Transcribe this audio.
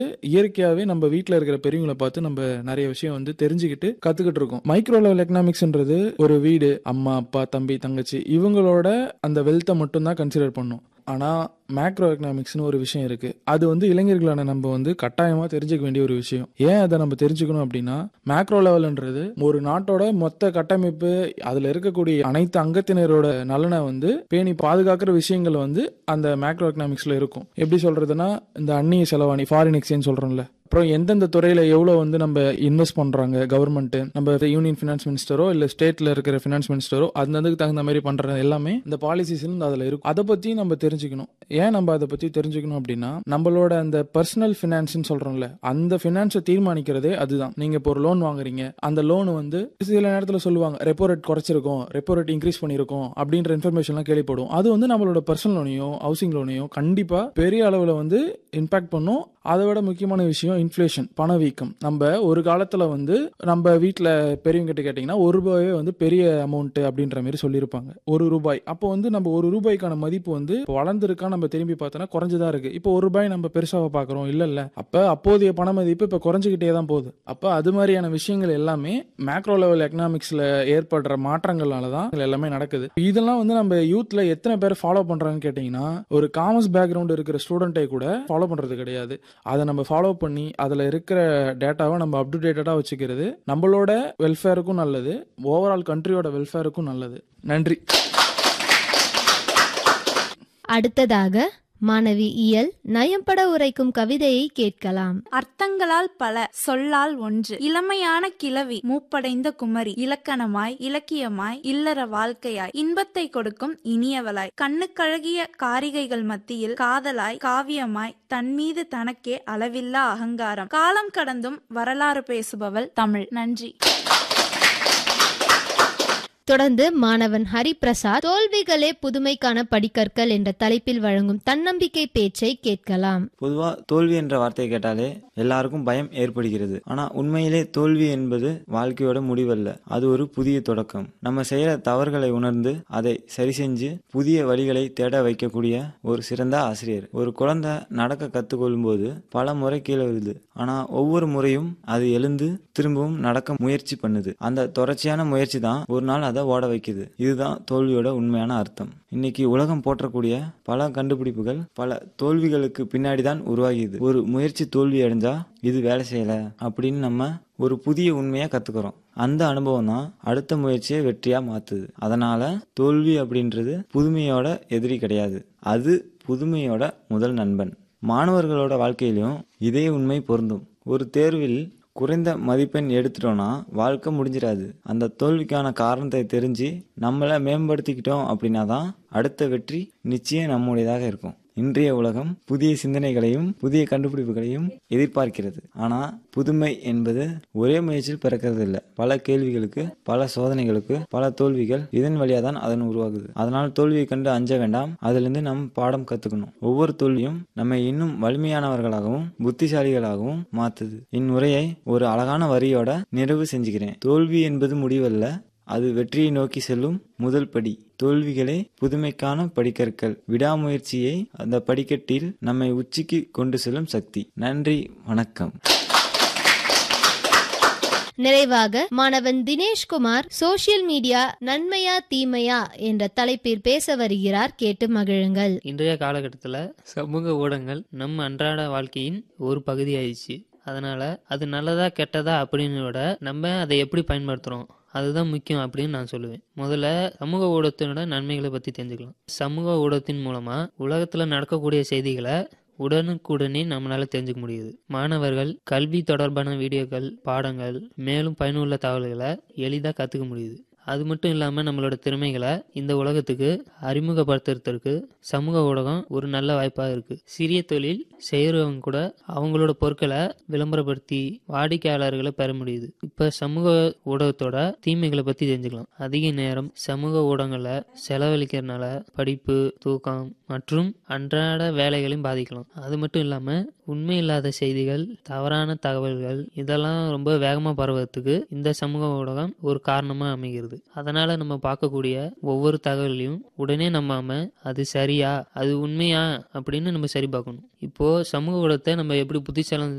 இயற்கையாவே நம்ம வீட்ல இருக்கிற பெரியவங்கள பார்த்து நம்ம நிறைய விஷயம் வந்து தெரிஞ்சுக்கிட்டு கத்துக்கிட்டு இருக்கோம் மைக்ரோ லெவல் எக்கனாமிக்ஸ்ன்றது ஒரு வீடு அம்மா அப்பா தம்பி தங்கச்சி இவங்களோட அந்த வெல்த்தை மட்டும் தான் கன்சிடர் பண்ணும் ஆனா மேக்ரோ எக்கனாமிக்ஸ்னு ஒரு விஷயம் இருக்கு அது வந்து இளைஞர்களான நம்ம வந்து கட்டாயமா தெரிஞ்சுக்க வேண்டிய ஒரு விஷயம் ஏன் அதை நம்ம தெரிஞ்சுக்கணும் அப்படின்னா மேக்ரோ லெவல்ன்றது ஒரு நாட்டோட மொத்த கட்டமைப்பு அதுல இருக்கக்கூடிய அனைத்து அங்கத்தினரோட நலனை வந்து பேணி பாதுகாக்கிற விஷயங்கள் வந்து அந்த மேக்ரோ எக்கனாமிக்ஸ்ல இருக்கும் எப்படி சொல்றதுன்னா இந்த அந்நிய செலவாணி ஃபாரின் எக்ஸ்சேஞ்ச் சொல்றோம்ல அப்புறம் எந்தெந்த துறையில எவ்வளவு வந்து நம்ம இன்வெஸ்ட் பண்றாங்க கவர்மெண்ட் நம்ம யூனியன் ஃபினான்ஸ் மினிஸ்டரோ இல்ல ஸ்டேட்ல இருக்கிற ஃபினான்ஸ் மினிஸ்டரோ அதுக்கு தகுந்த மாதிரி பண்றது எல்லாமே இந்த பாலிசிஸ் அதுல இருக்கும் அதை பத்தி நம்ம தெரிஞ்சுக்கணும் ஏன் நம்ம அதை பத்தி தெரிஞ்சுக்கணும் அப்படின்னா நம்மளோட அந்த பர்சனல் ஃபினான்ஸ்னு சொல்றோம்ல அந்த ஃபினான்ஸை தீர்மானிக்கிறதே அதுதான் நீங்க இப்போ ஒரு லோன் வாங்குறீங்க அந்த லோன் வந்து சில நேரத்துல சொல்லுவாங்க ரெப்போ ரேட் குறைச்சிருக்கோம் ரெப்போ ரேட் இன்க்ரீஸ் பண்ணிருக்கோம் அப்படின்ற இன்ஃபர்மேஷன்லாம் கேள்விப்படும் அது வந்து நம்மளோட பர்சனல் லோனையும் ஹவுசிங் லோனையும் கண்டிப்பா பெரிய அளவுல வந்து இம்பாக்ட் பண்ணும் அதை விட முக்கியமான விஷயம் இன்ஃப்ளேஷன் பணவீக்கம் நம்ம ஒரு காலத்துல வந்து நம்ம வீட்டில் பெரியவங்க கிட்ட கேட்டிங்கன்னா ஒரு ரூபாயே வந்து பெரிய அமௌண்ட் அப்படின்ற மாதிரி சொல்லியிருப்பாங்க ஒரு ரூபாய் அப்போ வந்து நம்ம ஒரு ரூபாய்க்கான மதிப்பு வந்து இப்போ வளர்ந்துருக்கா நம்ம திரும்பி பார்த்தோன்னா குறைஞ்சதா இருக்கு இப்போ ஒரு ரூபாய் நம்ம பெருசாக பார்க்குறோம் இல்ல இல்ல அப்ப அப்போதைய பண மதிப்பு இப்போ குறைஞ்சிக்கிட்டே தான் போகுது அப்போ அது மாதிரியான விஷயங்கள் எல்லாமே மேக்ரோ லெவல் எக்கனாமிக்ஸ்ல ஏற்படுற மாற்றங்களால தான் இது எல்லாமே நடக்குது இதெல்லாம் வந்து நம்ம யூத்ல எத்தனை பேர் ஃபாலோ பண்றாங்கன்னு கேட்டிங்கன்னா ஒரு காமர்ஸ் பேக்ரவுண்ட் இருக்கிற ஸ்டூடெண்ட்டை கூட ஃபாலோ பண்றது கிடையாது அதை நம்ம ஃபாலோ பண்ணி அதில் இருக்கிற டேட்டாவை நம்ம அப் டு டேட்டடாக வச்சுக்கிறது நம்மளோட வெல்ஃபேருக்கும் நல்லது ஓவரால் கண்ட்ரியோட வெல்ஃபேருக்கும் நல்லது நன்றி அடுத்ததாக மாணவி இயல் நயம்பட உரைக்கும் கவிதையை கேட்கலாம் அர்த்தங்களால் பல சொல்லால் ஒன்று இளமையான கிழவி மூப்படைந்த குமரி இலக்கணமாய் இலக்கியமாய் இல்லற வாழ்க்கையாய் இன்பத்தை கொடுக்கும் இனியவளாய் கண்ணுக்கழகிய காரிகைகள் மத்தியில் காதலாய் காவியமாய் தன்மீது தனக்கே அளவில்லா அகங்காரம் காலம் கடந்தும் வரலாறு பேசுபவள் தமிழ் நன்றி தொடர்ந்து மாணவன் ஹரிபிரசாத் தோல்விகளே புதுமைக்கான படிக்கற்கள் என்ற தலைப்பில் வழங்கும் தன்னம்பிக்கை பேச்சை கேட்கலாம் பொதுவா தோல்வி என்ற வார்த்தையை கேட்டாலே எல்லாருக்கும் பயம் ஏற்படுகிறது ஆனா உண்மையிலே தோல்வி என்பது வாழ்க்கையோட முடிவல்ல அது ஒரு புதிய தொடக்கம் நம்ம செய்யற தவறுகளை உணர்ந்து அதை சரி செஞ்சு புதிய வழிகளை தேட வைக்கக்கூடிய ஒரு சிறந்த ஆசிரியர் ஒரு குழந்தை நடக்க கத்துக்கொள்ளும் போது பல முறை கீழே விழுது ஆனா ஒவ்வொரு முறையும் அது எழுந்து திரும்பவும் நடக்க முயற்சி பண்ணுது அந்த தொடர்ச்சியான முயற்சி தான் ஒரு நாள் அதை ஓட வைக்குது இதுதான் தோல்வியோட உண்மையான அர்த்தம் இன்னைக்கு உலகம் போற்றக்கூடிய பல கண்டுபிடிப்புகள் பல தோல்விகளுக்கு பின்னாடி தான் உருவாகியது ஒரு முயற்சி தோல்வி அடைஞ்சா இது வேலை செய்யல அப்படின்னு நம்ம ஒரு புதிய உண்மையை கத்துக்கிறோம் அந்த அனுபவம் தான் அடுத்த முயற்சியை வெற்றியா மாத்துது அதனால தோல்வி அப்படின்றது புதுமையோட எதிரி கிடையாது அது புதுமையோட முதல் நண்பன் மாணவர்களோட வாழ்க்கையிலும் இதே உண்மை பொருந்தும் ஒரு தேர்வில் குறைந்த மதிப்பெண் எடுத்துட்டோம்னா வாழ்க்கை முடிஞ்சிடாது அந்த தோல்விக்கான காரணத்தை தெரிஞ்சு நம்மளை மேம்படுத்திக்கிட்டோம் அப்படின்னா தான் அடுத்த வெற்றி நிச்சயம் நம்முடையதாக இருக்கும் இன்றைய உலகம் புதிய சிந்தனைகளையும் புதிய கண்டுபிடிப்புகளையும் எதிர்பார்க்கிறது ஆனா புதுமை என்பது ஒரே முயற்சியில் பிறக்கிறது இல்லை பல கேள்விகளுக்கு பல சோதனைகளுக்கு பல தோல்விகள் இதன் வழியா தான் அதன் உருவாகுது அதனால் தோல்வியை கண்டு அஞ்ச வேண்டாம் அதிலிருந்து நம் பாடம் கத்துக்கணும் ஒவ்வொரு தோல்வியும் நம்மை இன்னும் வலிமையானவர்களாகவும் புத்திசாலிகளாகவும் மாத்துது இந்நுரையை ஒரு அழகான வரியோட நிறைவு செஞ்சுக்கிறேன் தோல்வி என்பது முடிவல்ல அது வெற்றியை நோக்கி செல்லும் முதல் படி தோல்விகளே புதுமைக்கான படிக்கற்கள் விடாமுயற்சியை அந்த படிக்கட்டில் நம்மை உச்சிக்கு கொண்டு செல்லும் சக்தி நன்றி வணக்கம் நிறைவாக மாணவன் தினேஷ்குமார் சோசியல் மீடியா நன்மையா தீமையா என்ற தலைப்பில் பேச வருகிறார் கேட்டு மகிழுங்கள் இன்றைய காலகட்டத்தில் சமூக ஊடகங்கள் நம்ம அன்றாட வாழ்க்கையின் ஒரு பகுதி ஆயிடுச்சு அதனால அது நல்லதா கெட்டதா அப்படின்னு விட நம்ம அதை எப்படி பயன்படுத்துறோம் அதுதான் முக்கியம் அப்படின்னு நான் சொல்லுவேன் முதல்ல சமூக ஊடகத்தினோட நன்மைகளை பத்தி தெரிஞ்சுக்கலாம் சமூக ஊடகத்தின் மூலமா உலகத்துல நடக்கக்கூடிய செய்திகளை உடனுக்குடனே நம்மளால தெரிஞ்சுக்க முடியுது மாணவர்கள் கல்வி தொடர்பான வீடியோக்கள் பாடங்கள் மேலும் பயனுள்ள தகவல்களை எளிதாக கற்றுக்க முடியுது அது மட்டும் இல்லாமல் நம்மளோட திறமைகளை இந்த உலகத்துக்கு அறிமுகப்படுத்துறதுக்கு சமூக ஊடகம் ஒரு நல்ல வாய்ப்பாக இருக்கு சிறிய தொழில் செய்கிறவங்க கூட அவங்களோட பொருட்களை விளம்பரப்படுத்தி வாடிக்கையாளர்களை பெற முடியுது இப்போ சமூக ஊடகத்தோட தீமைகளை பற்றி தெரிஞ்சுக்கலாம் அதிக நேரம் சமூக ஊடகங்களை செலவழிக்கிறதுனால படிப்பு தூக்கம் மற்றும் அன்றாட வேலைகளையும் பாதிக்கலாம் அது மட்டும் இல்லாமல் உண்மை இல்லாத செய்திகள் தவறான தகவல்கள் இதெல்லாம் ரொம்ப வேகமாக பரவறதுக்கு இந்த சமூக ஊடகம் ஒரு காரணமாக அமைகிறது இருக்குது அதனால நம்ம பார்க்கக்கூடிய ஒவ்வொரு தகவலையும் உடனே நம்பாம அது சரியா அது உண்மையா அப்படின்னு நம்ம சரி பார்க்கணும் இப்போ சமூக ஊடகத்தை நம்ம எப்படி புத்திசாலம்